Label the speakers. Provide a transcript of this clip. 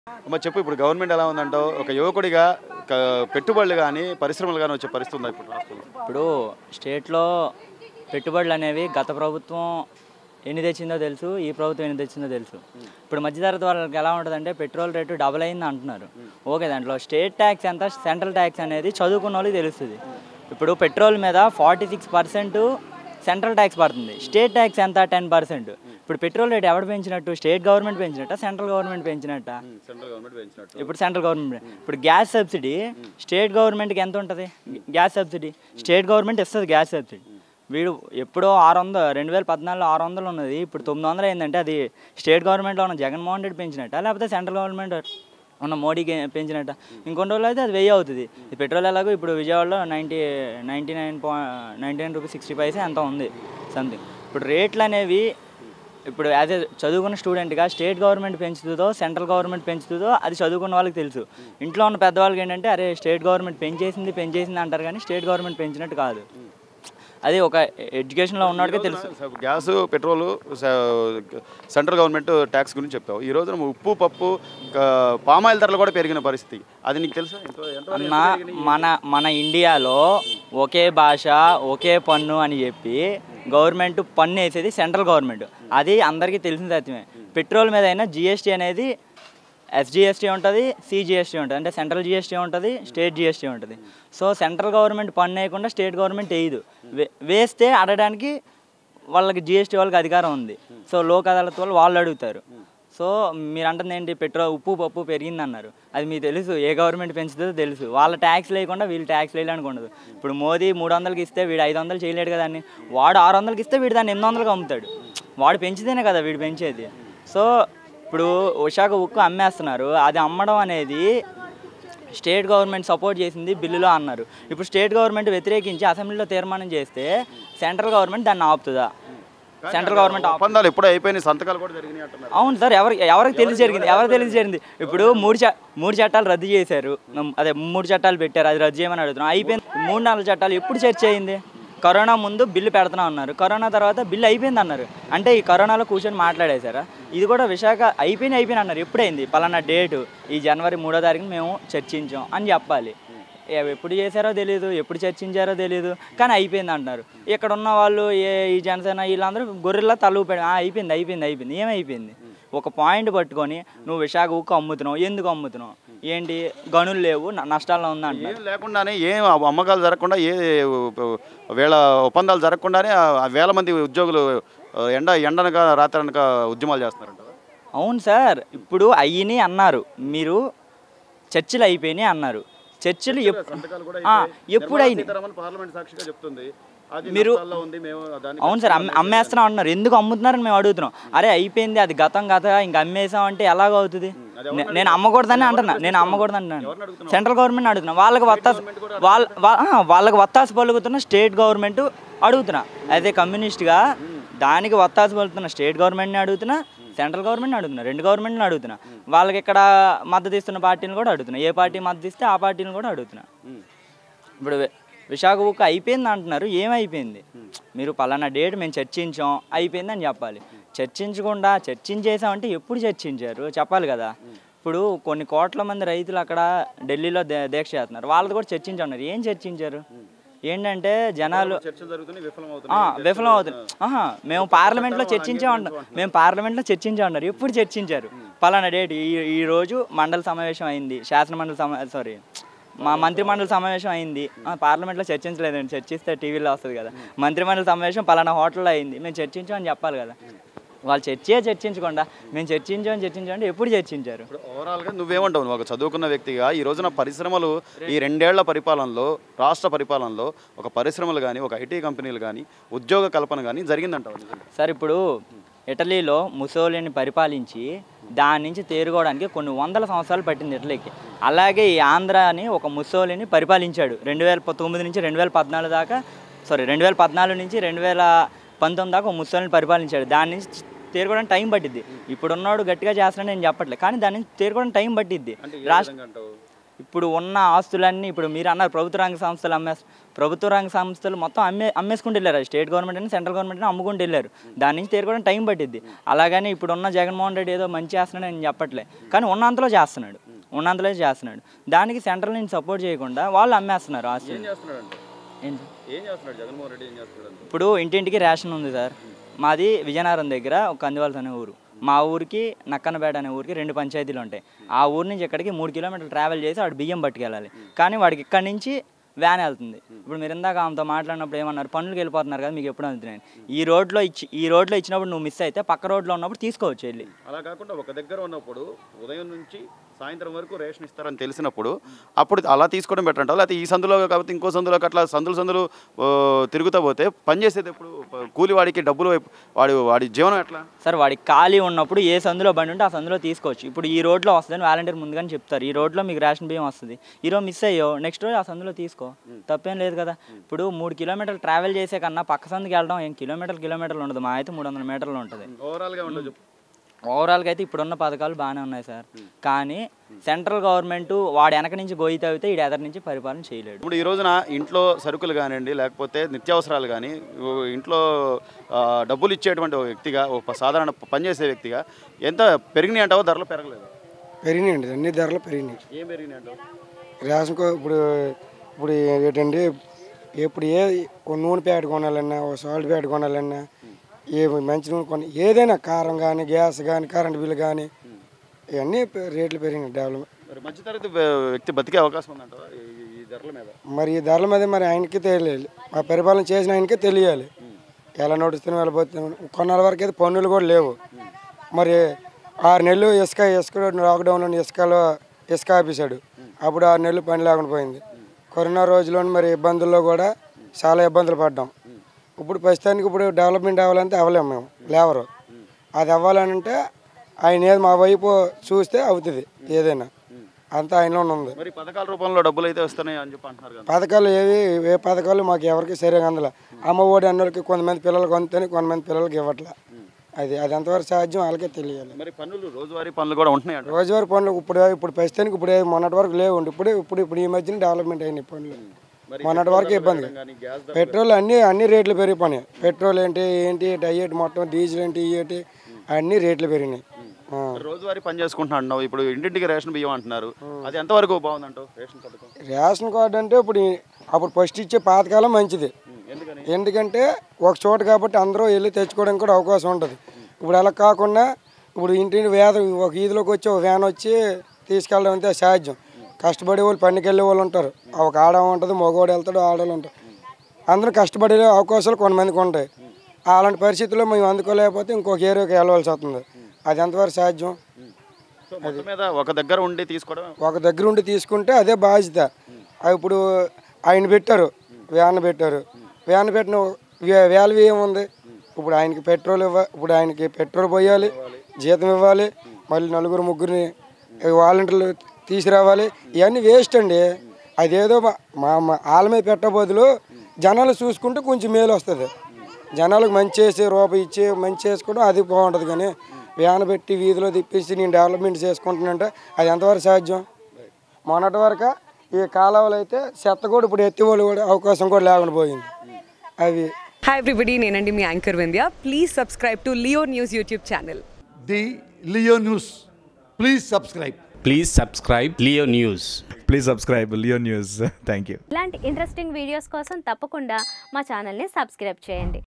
Speaker 1: అమ్మ చెప్పు ఇప్పుడు గవర్నమెంట్ ఎలా ఉందంటావు ఒక యువకుడిగా క- పెట్టుబడులు కానీ పరిశ్రమలు కానీ వచ్చే పరిస్థితి ఉందా ఇప్పుడు రాష్ట్రంలో
Speaker 2: ఇప్పుడు స్టేట్లో పెట్టుబడులు అనేవి గత ప్రభుత్వం ఎన్ని తెచ్చిందో తెలుసు ఈ ప్రభుత్వం ఎన్ని తెచ్చిందో తెలుసు ఇప్పుడు మధ్యతరగతి వాళ్ళకి ఎలా ఉంటుందంటే పెట్రోల్ రేటు డబుల్ అయింది అంటున్నారు ఓకే దాంట్లో స్టేట్ ట్యాక్స్ ఎంత సెంట్రల్ ట్యాక్స్ అనేది చదువుకున్న వాళ్ళకి తెలుస్తుంది ఇప్పుడు పెట్రోల్ మీద forty six percent central tax పడుతుంది స్టేట్ ట్యాక్స్ ఎంత టెన్ పర్సెంట్ ఇప్పుడు పెట్రోల్ రేట్ ఎవరు పెంచినట్టు స్టేట్ గవర్నమెంట్ పెంచినట్ట సెంట్రల్ గవర్నమెంట్ పెంచినట్ట
Speaker 1: సెంట్రల్ గవర్నమెంట్ పెంచినట్టు
Speaker 2: ఇప్పుడు సెంట్రల్ గవర్నమెంట్ ఇప్పుడు గ్యాస్ సబ్సిడీ స్టేట్ గవర్నమెంట్కి ఎంత ఉంటుంది గ్యాస్ సబ్సిడీ స్టేట్ గవర్నమెంట్ ఇస్తుంది గ్యాస్ సబ్సిడీ వీడు ఎప్పుడో ఆరు వందలు రెండు వేల పద్నాలుగులో ఆరు వందలు ఉన్నది ఇప్పుడు తొమ్మిది వందలు అయిందంటే అది స్టేట్ గవర్నమెంట్లో ఉన్న జగన్మోహన్ రెడ్డి పెంచినట్ట లేకపోతే సెంట్రల్ గవర్నమెంట్ ఉన్న మోడీకి పెంచినట్ట ఇంకొన్ని రోజులు అయితే అది వెయ్యి అవుతుంది ఈ పెట్రోల్ ఎలాగో ఇప్పుడు విజయవాడలో ninety ninety nine point ninety nine rupees sixty paise ఎంత ఉంది సంథింగ్ ఇప్పుడు రేట్లు అనేవి ఇప్పుడు యాజ్ ఏ చదువుకున్న స్టూడెంట్గా స్టేట్ గవర్నమెంట్ పెంచుతుందో సెంట్రల్ గవర్నమెంట్ పెంచుతుందో అది చదువుకున్న వాళ్ళకి తెలుసు ఇంట్లో ఉన్న పెద్దవాళ్ళకి ఏంటంటే అరే స్టేట్ గవర్నమెంట్ పెంచేసింది పెంచేసింది అంటారు కానీ స్టేట్ గవర్నమెంట్ పెంచినట్టు కాదు అది ఒక ఎడ్యుకేషన్లో ఉన్నవాడికే తెలుసు
Speaker 1: gas petrol central government tax గురించి చెప్పావు ఈ రోజున ఉప్పు పప్పు క- పామాయిల్ ధరలు కూడా పెరిగిన పరిస్థితి అది నీకు తెలుసా ఎంత- ఎంతవరకు
Speaker 2: అన్న మన మన ఇండియాలో ఒకే భాష ఒకే పన్ను అని చెప్పి గవర్నమెంట్ పన్ను వేసేది సెంట్రల్ గవర్నమెంట్ అది అందరికీ తెలిసిన సత్యమే పెట్రోల్ మీద అయినా జిఎస్టీ అనేది ఎస్జిఎస్టీ ఉంటుంది సిజిఎస్టీ ఉంటుంది అంటే సెంట్రల్ జిఎస్టీ ఉంటుంది స్టేట్ జిఎస్టీ ఉంటుంది సో సెంట్రల్ గవర్నమెంట్ పన్ను వేయకుండా స్టేట్ గవర్నమెంట్ వేయదు వే- వేస్తే అడగడానికి వాళ్ళకి జిఎస్టీ వాళ్ళకి అధికారం ఉంది సో లోక్ అదాలత్ వాళ్ళు వాళ్ళు అడుగుతారు సో మీరు అంటుంది ఏంటి పెట్రోల్ ఉప్పు పప్పు పెరిగింది అన్నారు అది మీకు తెలుసు ఏ గవర్నమెంట్ పెంచుతుందో తెలుసు వాళ్ళ ట్యాక్స్ లేకుండా వీళ్ళు ట్యాక్స్ వేయడానికి ఉండదు ఇప్పుడు మోదీ మూడు వందలకి ఇస్తే వీడు ఐదు వందలు చేయలేడు కదా దాన్ని వాడు ఆరు వందలకి ఇస్తే వీడు దాన్ని ఎనిమిది వందలకి అమ్ముతాడు వాడు పెంచితేనే కదా వీడు పెంచేది సో ఇప్పుడు విశాఖ ఉక్కు అమ్మేస్తున్నారు అది అమ్మడం అనేది స్టేట్ గవర్నమెంట్ సపోర్ట్ చేసింది బిల్లులో అన్నారు ఇప్పుడు స్టేట్ గవర్నమెంట్ వ్యతిరేకించి అసెంబ్లీలో తీర్మానం చేస్తే సెంట్రల్ గవర్నమెంట్ దాన్ని ఆపుతుందా సెంట్రల్ గవర్నమెంట్ ఆపు
Speaker 1: ఒప్పందాలు ఎప్పుడో అయిపోయినాయి సంతకాలు కూడా జరిగినాయి అంటున్నారు
Speaker 2: అవును సార్ ఎవరు ఎవరికి తెలిసి జరిగింది ఎవరికి తెలిసి జరిగింది ఇప్పుడు మూడు చ మూడు చట్టాలు రద్దు చేశారు ఉమ్, అదే మూడు చట్టాలు పెట్టారు అది రద్దు చేయమని అడుగుతున్నాం అయిపోయింది మూడు నాలుగు చట్టాలు ఎప్పుడు చర్చ అయింది కరోనా ముందు బిల్లు పెడుతున్నాం అన్నారు కరోనా తర్వాత బిల్లు అయిపోయింది అన్నారు అంటే ఈ కరోనాలో కూర్చొని మాట్లాడేశారా ఇది కూడా విశాఖ అయిపోయింది అయిపోయింది అన్నారు ఎప్పుడైంది పలానా డేటు ఈ జనవరి మూడో తారీఖున మేము చర్చించాం అని చెప్పాలి ఏ- ఎప్పుడు చేశారో తెలియదు ఎప్పుడు చర్చించారో తెలియదు కానీ అయిపోయింది అంటున్నారు ఇక్కడ ఉన్న వాళ్ళు ఏ ఈ జనసేన వీళ్ళందరూ గొర్రెల్లా తలూపాడు "ఆ, అయిపోయింది అయిపోయింది అయిపోయింది ఏమైపోయింది ఒక పాయింట్ పట్టుకొని నువ్వు విశాఖ ఉక్కు అమ్ముతున్నావు ఎందుకు అమ్ముతున్నావు ఏంటి గనులు లేవు న- నష్టాల్లో ఉంది అంటున్నారు
Speaker 1: ఏం లేకుండానే ఏం అమ్మకాలు జరగకుండా ఏ వేళ ఒప్పందాలు జరగకుండానే ఆ ఆ వేల మంది ఉద్యోగులు ఆ, ఎండ ఎండనక రాత్రనక ఉద్యమాలు చేస్తున్నారంట
Speaker 2: అవును సార్ ఇప్పుడు అయ్యిని అన్నారు మీరు చర్చలు అయిపోయినాయి అన్నారు చర్చలు ఎప్-
Speaker 1: సంతకాలు కూడా
Speaker 2: ఆ,
Speaker 1: అయిపోయాయి.
Speaker 2: ఎప్పుడు
Speaker 1: నిర్మలా
Speaker 2: అయినాయి
Speaker 1: సీతారామన్ పార్లమెంట్ సాక్షిగా చెప్తుంది అది
Speaker 2: మీరు-
Speaker 1: నష్టాల్లో ఉంది మేము దాన్ని
Speaker 2: అవును సార్ అమ్మే అమ్మేస్తున్నాం అంటున్నారు ఎందుకు అమ్ముతున్నారని మేము అడుగుతున్నాం అరే అయిపోయింది అది గతం గత ఇంక అమ్మేసాం అంటే ఎలాగ అవుతుంది నే- నేను అమ్మకూడదని అంటున్నా నేను అమ్మకూడదు అంటున్నాను సెంట్రల్ గవర్నమెంట్ అడుగుతున్నా వాళ్ళకి వత్తాసు వాళ్ళ వా- ఆ, వాళ్ళకి వత్తాసు పలుకుతున్న స్టేట్ గవర్నమెంట్ అడుగుతున్నా అయితే కమ్యూనిస్ట్గా దానికి వత్తాసు పలుకుతున్న స్టేట్ గవర్నమెంట్ని అడుగుతున్నా సెంట్రల్ గవర్నమెంట్ని అడుగుతున్నా రెండు గవర్నమెంట్ని అడుగుతున్నా వాళ్ళకి ఇక్కడ మద్దతు ఇస్తున్న పార్టీని కూడా అడుగుతున్నా ఏ పార్టీ మద్దతు ఇస్తే ఆ పార్టీని కూడా అడుగుతున్నా ఇప్పుడు వి- విశాఖ ఉక్కు అయిపోయింది అంటున్నారు ఏమైపోయింది మీరు పలానా డేట్ మేము చర్చించాం అయిపోయింది అని చెప్పాలి చర్చించకుండా చర్చించేసామంటే ఎప్పుడు చర్చించారు చెప్పాలి కదా ఇప్పుడు కొన్ని కోట్ల మంది రైతులు అక్కడ ఢిల్లీలో దే- దీక్ష చేస్తున్నారు వాళ్ళది కూడా చర్చించున్నారు ఏం చర్చించారు ఏంటంటే జనాలు
Speaker 1: చర్చలు జరుగుతున్నాయి విఫలం
Speaker 2: ఆ,
Speaker 1: అవుతున్నాయి
Speaker 2: విఫలం అవుతుంది ఆహా, మేము పార్లమెంట్లో చర్చించామన్నారు మేము పార్లమెంట్లో చర్చించామన్నారు ఎప్పుడు చర్చించారు పలానా డేట్ ఈ ఈ రోజు మండలి సమావేశం అయింది శాసన మండలి సమా సారీ మా మంత్రిమండలి సమావేశం అయింది ఆ, పార్లమెంట్లో చర్చించలేదండి చర్చిస్తే టీవీలో వస్తుంది కదా మంత్రిమండలి సమావేశం పలానా హోటల్లో అయింది మేము చర్చించామని చెప్పాలి కదా వాళ్ళు చర్చే చర్చించకుండా మేము చర్చించామని చర్చించామంటే ఎప్పుడు చర్చించారు
Speaker 1: ఇప్పుడు ఓవరాల్గా నువ్వేమంటావు నువ్వు ఒక చదువుకున్న వ్యక్తిగా ఈ రోజున పరిశ్రమలు ఈ రెండేళ్ల పరిపాలనలో రాష్ట్ర పరిపాలనలో ఒక పరిశ్రమలు కానీ ఒక ఐటీ కంపెనీలు కానీ ఉద్యోగ కల్పన కానీ జరిగిందంటావు నిజంగా
Speaker 2: సార్ ఇప్పుడు ఇటలీలో ముసోలిని పరిపాలించి దాని నుంచి తేరుకోవడానికి కొన్ని వందల సంవత్సరాలు పట్టింది ఇటలీకి అలాగే ఈ ఆంధ్రాని ఒక ముసోలిని పరిపాలించాడు రెండు వేల తొమ్మిది నుంచి రెండు వేల పద్నాలుగు దాకా సారీ రెండు వేల పద్నాలుగు నుంచి రెండు వేల పంతొమ్మిది దాకా ఒక ముసోలిని పరిపాలించాడు దాని నుంచి తేరుకోవడానికి టైం పట్టిద్ది ఇప్పుడు ఉన్నాడు గట్టిగా చేస్తున్నాడు నేను చెప్పట్లేదు కానీ దాని నుంచి తేరుకోవడానికి టైం పట్టిద్ది
Speaker 1: అంటే ఏ
Speaker 2: రాష్ట్ర
Speaker 1: విధంగా అంటావు
Speaker 2: ఇప్పుడు ఉన్న ఆస్తులన్నీ ఇప్పుడు మీరు అన్నారు ప్రభుత్వ రంగ సంస్థలు అమ్మే ప్రభుత్వ రంగ సంస్థలు మొత్తం అమ్మే అమ్మేసుకుంటూ వెళ్ళారు అది స్టేట్ గవర్నమెంట్ అని సెంట్రల్ గవర్నమెంట్ అని అమ్ముకుంటూ వెళ్ళారు దాని నుంచి తేరుకోవడం టైం పట్టిద్ది అలాగని ఇప్పుడు ఉన్న జగన్మోహన్ రెడ్డి ఏదో మంచి చేస్తున్నాడు నేను చెప్పట్లే కానీ ఉన్నంతలో చేస్తున్నాడు ఉన్నంతలో చేస్తున్నాడు దానికి సెంట్రల్ నుంచి సపోర్ట్ చేయకుండా వాళ్ళు అమ్మేస్తున్నారు ఆస్తులు
Speaker 1: ఏం చేస్తున్నాడంటే
Speaker 2: ఏంటి
Speaker 1: ఏం చేస్తున్నాడు జగన్మోహన్ రెడ్డి ఏం చేస్తున్నాడు
Speaker 2: ఇప్పుడు ఇంటింటికి రేషన్ ఉంది సార్ మాది విజయనగరం దగ్గర ఒక కందివాల్స్ అనే ఊరు మా ఊరికి నక్కనపేట అనే ఊరికి రెండు పంచాయతీలు ఉంటాయి ఆ ఊరు నుంచి ఇక్కడికి మూడు కిలోమీటర్లు ట్రావెల్ చేసి వాడు బియ్యం పట్టుకెళ్ళాలి కానీ వాడికి ఇక్కడి నుంచి వ్యాన్ వెళ్తుంది ఇప్పుడు మీరు ఇందాక ఆమెతో మాట్లాడినప్పుడు ఏమన్నారు పనులకు వెళ్ళిపోతున్నారు కదా మీకు ఎప్పుడు అందుతున్నాను ఈ రోడ్లో ఇచ్చి ఈ రోడ్లో ఇచ్చినప్పుడు నువ్వు మిస్ అయితే పక్క రోడ్లో ఉన్నప్పుడు తీసుకోవచ్చు వెళ్ళి
Speaker 1: అలా కాకుండా ఒక దగ్గర ఉన్నప్పుడు ఉదయం నుంచి సాయంత్రం వరకు రేషన్ ఇస్తారని తెలిసినప్పుడు అప్పుడు అలా తీసుకోవడం బెటర్ అంటావు లేకపోతే ఈ సందులో కాబట్టి ఇంకో సందులోకి అట్లా సందులు సందులు ఓ, తిరుగుతా పోతే పని చేసేది ఎప్పుడు కూలి వాడికి డబ్బులు వైపు- వాడి వాడి జీవనం ఎట్లా
Speaker 2: సార్ వాడికి ఖాళీ ఉన్నప్పుడు ఏ సందులో బండి ఉంటే ఆ సందులో తీసుకోవచ్చు ఇప్పుడు ఈ రోడ్లో వస్తుందని వాలంటీర్ ముందుగానే చెప్తారు ఈ రోడ్లో మీకు రేషన్ బియ్యం వస్తుంది ఈ రోజు మిస్ అయ్యో నెక్స్ట్ రోజు ఆ సందులో తీసుకో తప్పేం లేదు కదా ఇప్పుడు మూడు కిలోమీటర్లు ట్రావెల్ చేసే కన్నా పక్క సందుకి వెళ్ళడం ఏం కిలోమీటర్లు కిలోమీటర్లు ఉండదు మా అయితే మూడు వందల మీటర్లు ఉంటుంది
Speaker 1: ఓవరాల్గా ఉండదు చెప్పు
Speaker 2: ఓవరాల్గా అయితే ఇప్పుడున్న పథకాలు బాగానే ఉన్నాయి సార్ కానీ సెంట్రల్ గవర్నమెంట్ వాడు వెనక నుంచి గోయి తవ్వితే ఈ ఎదరి నుంచి పరిపాలన చేయలేడు
Speaker 1: ఇప్పుడు ఈ రోజున ఇంట్లో సరుకులు కానివ్వండి లేకపోతే నిత్యావసరాలు కానీ ఓ ఇంట్లో ఆ, డబ్బులు ఇచ్చేటువంటి ఒక వ్యక్తిగా ఒక సాధారణ పనిచేసే వ్యక్తిగా ఎంత పెరిగినాయి అంటావో ధరలు పెరగలేదు
Speaker 3: పెరిగినాయండి అన్ని ధరలు పెరిగినాయి
Speaker 1: ఏం పెరిగినాయి అంటావు
Speaker 3: రేషన్ కో- ఇప్పుడు ఇప్పుడు ఏంటండి ఇప్పుడు ఏ ఓ నూనె ప్యాకెట్ కొనాలన్నా ఓ సాల్ట్ ప్యాకెట్ కొనాలన్నా ఏ మంచి నూనె కొన ఏదైనా కారం కానీ గ్యాస్ కానీ కరెంట్ బిల్లు కానీ ఇవన్నీ పె- రేట్లు పెరిగినాయి డెవలప్
Speaker 1: మరి మధ్యతరగతి వ్య- వ్యక్తి బతికే అవకాశం ఉందంటావా ఈ- ఈ ధరల మీద
Speaker 3: మరి ఈ ధరల మీద మరి ఆయనకి తెలియాలి మా పరిపాలన చేసిన ఆయనకే తెలియాలి ఎలా నడుస్తున్నాం వెళ్ళిపోతున్నాం కొన్నాళ్ళ వరకు అయితే పన్నులు కూడా లేవు మరి ఆరు నెలలు ఇసుక ఇసుక లాక్డౌన్లో ఇసుకలో ఇసుక ఆపేశాడు అప్పుడు ఆరు నెలలు పని లేకుండా పోయింది కరోనా రోజుల్లో మరి ఇబ్బందుల్లో కూడా చాలా ఇబ్బందులు పడ్డాం ఇప్పుడు ప్రస్తుతానికి ఇప్పుడు డెవలప్మెంట్ అవ్వాలంటే అవ్వలేము మేము లేవరు అది అవ్వాలంటే ఆయన ఏది మా వైపు చూస్తే అవుతుంది ఏదైనా అంతా ఆయనలోనే ఉంది
Speaker 1: మరి పథకాల రూపంలో డబ్బులు అయితే వస్తున్నాయి అని చెప్పి అంటున్నారు కదా
Speaker 3: పథకాలు ఏవి ఏ పథకాలు మాకు ఎవరికి సరిగా అందలే అమ్మ ఒడి అన్నోళ్ళకి కొంతమంది పిల్లలకు అందుతని కొంతమంది పిల్లలకి ఇవ్వట్లే అది అది ఎంతవరకు సాధ్యం వాళ్ళకే తెలియాలి
Speaker 1: మరి పన్నులు రోజువారీ పనులు కూడా ఉంటున్నాయి అంట
Speaker 3: రోజువారీ పనులు ఇప్పుడు ఇప్పుడు ప్రస్తుతానికి ఇప్పుడు ఏ- మొన్నటి వరకు లేవు ఇప్పుడు ఇప్పుడు ఇప్పుడు ఈ మధ్యన డెవలప్మెంట్ అయినాయి పనులు
Speaker 1: మరి
Speaker 3: మొన్నటి వరకు ఇబ్బంది
Speaker 1: కానీ గ్యాస్
Speaker 3: పెట్రోల్ అన్ని అన్ని రేట్లు పెరిగిపోయినాయి పెట్రోల్ ఏంటి ఏంటి డయ్యేటి మొత్తం డీజిల్ ఏంటి ఇయ్యేటి అన్ని రేట్లు పెరిగినాయి ఆ.
Speaker 1: మరి రోజువారీ పని చేసుకుంటున్నాడు అన్నావు ఇప్పుడు ఇంటింటికి రేషన్ బియ్యం అంటున్నారు అది ఎంతవరకు బాగుందంటావు రేషన్ పథకం
Speaker 3: రేషన్ కార్డు అంటే ఇప్పుడు ఈ- అప్పుడు ఫస్ట్ ఇచ్చే పాతకాలం మంచిది
Speaker 1: ఉం, ఎందుకని
Speaker 3: ఎందుకంటే ఒక చోట కాబట్టి అందరూ వెళ్ళి తెచ్చుకోవడానికి కూడా అవకాశం ఉంటుంది ఇప్పుడు అలా కాకుండా ఇప్పుడు ఇంటి వేద ఒక ఈదిలోకి వచ్చి ఒక వ్యాన్ వచ్చి తీసుకెళ్ళడం అంతే సాధ్యం కష్టపడే వాళ్ళు పనికి వెళ్ళే వాళ్ళు ఉంటారు ఒక ఆడ ఉంటుంది మగవాడు వెళ్తాడు ఆడవాళ్ళు ఉంటారు అందరూ కష్టపడే అవకాశాలు కొంతమందికి ఉంటాయి అలాంటి పరిస్థితుల్లో మేము అందుకోలేకపోతే ఇంకొక ఏరియాకి వెళ్ళవలసి వస్తుంది అది ఎంతవరకు సాధ్యం
Speaker 1: సో మొత్తం మీద ఒక దగ్గర ఉండి తీసుకోవడం
Speaker 3: ఒక దగ్గర ఉండి తీసుకుంటే అదే బాధ్యత అది ఇప్పుడు ఆయన పెట్టారు వ్యాన్ పెట్టారు వ్యాన్ పెట్టిన వే- వాల్యూ ఏముంది ఇప్పుడు ఆయనకి పెట్రోల్ ఇవ్వ ఇప్పుడు ఆయనకి పెట్రోల్ పోయాలి జీతం ఇవ్వాలి మళ్ళీ నలుగురు ముగ్గురిని వాలంటీర్లు తీసుకురావాలి ఇవన్నీ వేస్ట్ అండి అదేదో మా- మా మా వాళ్ళ మీద పెట్ట బదులు జనాలు చూసుకుంటే కొంచెం మేలు వస్తుంది జనాలకు మంచి చేసి రూపాయి ఇచ్చి మంచి చేసుకోవడం అది బాగుంటుంది కానీ వ్యాన్ పెట్టి వీధిలో తిప్పేసి నేను డెవలప్మెంట్ చేసుకుంటున్నానంటే అది ఎంతవరకు సాధ్యం మొన్నటి వరకు ఈ కాలువలు అయితే చెత్త కూడా ఇప్పుడు ఎత్తివాళ్ళు కూడా అవకాశం కూడా లేకుండా పోయింది అవి
Speaker 4: హాయ్ ఎవ్రీబడి నేనండి మీ anchor Vindhya please subscribe to Leo News YouTube channel
Speaker 5: the Leo News. Please subscribe.
Speaker 6: Please subscribe Leo News.
Speaker 7: Please subscribe Leo News thank you
Speaker 8: ఇలాంటి ఇంట్రెస్టింగ్ వీడియోస్ కోసం తప్పకుండా మా ఛానల్ని సబ్స్క్రైబ్ చేయండి